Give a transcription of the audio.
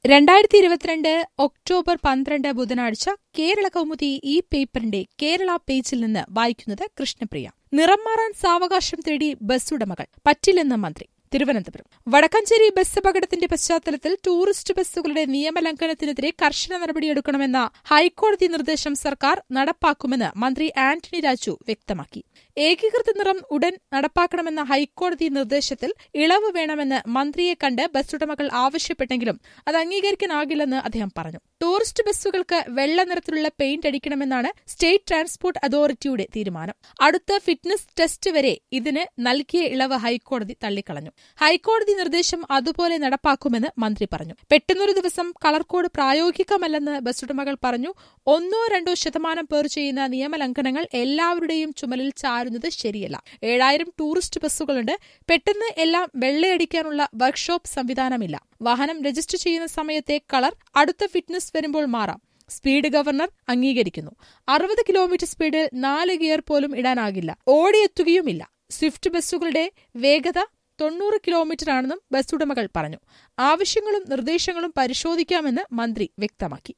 രണ്ടായിരത്തി ഇരുപത്തിരണ്ട് ഒക്ടോബർ പന്ത്രണ്ട് ബുധനാഴ്ച കേരള കൗമുദി ഈ പേപ്പറിന്റെ കേരള പേജിൽ നിന്ന് വായിക്കുന്നത് കൃഷ്ണപ്രിയ നിറം മാറാൻ സാവകാശം തേടി ബസ് ഉടമകൾ പറ്റില്ലെന്ന് മന്ത്രി തിരുവനന്തപുരം വടക്കഞ്ചേരി ബസ് അപകടത്തിന്റെ പശ്ചാത്തലത്തിൽ ടൂറിസ്റ്റ് ബസ്സുകളുടെ നിയമലംഘനത്തിനെതിരെ കർശന നടപടിയെടുക്കണമെന്ന ഹൈക്കോടതി നിർദ്ദേശം സർക്കാർ നടപ്പാക്കുമെന്ന് മന്ത്രി ആന്റണി രാജു വ്യക്തമാക്കി ഏകീകൃത നിറം ഉടൻ നടപ്പാക്കണമെന്ന ഹൈക്കോടതി നിർദ്ദേശത്തിൽ ഇളവ് വേണമെന്ന് മന്ത്രിയെ കണ്ട് ബസ് ഉടമകൾ ആവശ്യപ്പെട്ടെങ്കിലും അത് അംഗീകരിക്കാനാകില്ലെന്ന് അദ്ദേഹം പറഞ്ഞു ടൂറിസ്റ്റ് ബസ്സുകൾക്ക് വെള്ള നിറത്തിലുള്ള പെയിന്റ് അടിക്കണമെന്നാണ് സ്റ്റേറ്റ് ട്രാൻസ്പോർട്ട് അതോറിറ്റിയുടെ തീരുമാനം അടുത്ത ഫിറ്റ്നസ് ടെസ്റ്റ് വരെ ഇതിന് നൽകിയ ഇളവ് ഹൈക്കോടതി തള്ളിക്കളഞ്ഞു ഹൈക്കോടതി നിർദ്ദേശം അതുപോലെ നടപ്പാക്കുമെന്ന് മന്ത്രി പറഞ്ഞു പെട്ടെന്നൊരു ദിവസം കളർ കോഡ് പ്രായോഗികമല്ലെന്ന് ബസ് ഉടമകൾ പറഞ്ഞു ഒന്നോ രണ്ടോ ശതമാനം പേർ ചെയ്യുന്ന നിയമലംഘനങ്ങൾ എല്ലാവരുടെയും ചുമലിൽ ചാരുന്നത് ശരിയല്ല ഏഴായിരം ടൂറിസ്റ്റ് ബസ്സുകളുണ്ട് പെട്ടെന്ന് എല്ലാം വെള്ളയടിക്കാനുള്ള വർക്ക്ഷോപ്പ് സംവിധാനമില്ല വാഹനം രജിസ്റ്റർ ചെയ്യുന്ന സമയത്തെ കളർ അടുത്ത ഫിറ്റ്നസ് വരുമ്പോൾ മാറാം സ്പീഡ് ഗവർണർ അംഗീകരിക്കുന്നു അറുപത് കിലോമീറ്റർ സ്പീഡിൽ നാല് ഗിയർ പോലും ഇടാനാകില്ല ഓടിയെത്തുകയുമില്ല സ്വിഫ്റ്റ് ബസ്സുകളുടെ വേഗത തൊണ്ണൂറ് കിലോമീറ്ററാണെന്നും ബസ് ഉടമകൾ പറഞ്ഞു ആവശ്യങ്ങളും നിർദ്ദേശങ്ങളും പരിശോധിക്കാമെന്ന് മന്ത്രി വ്യക്തമാക്കി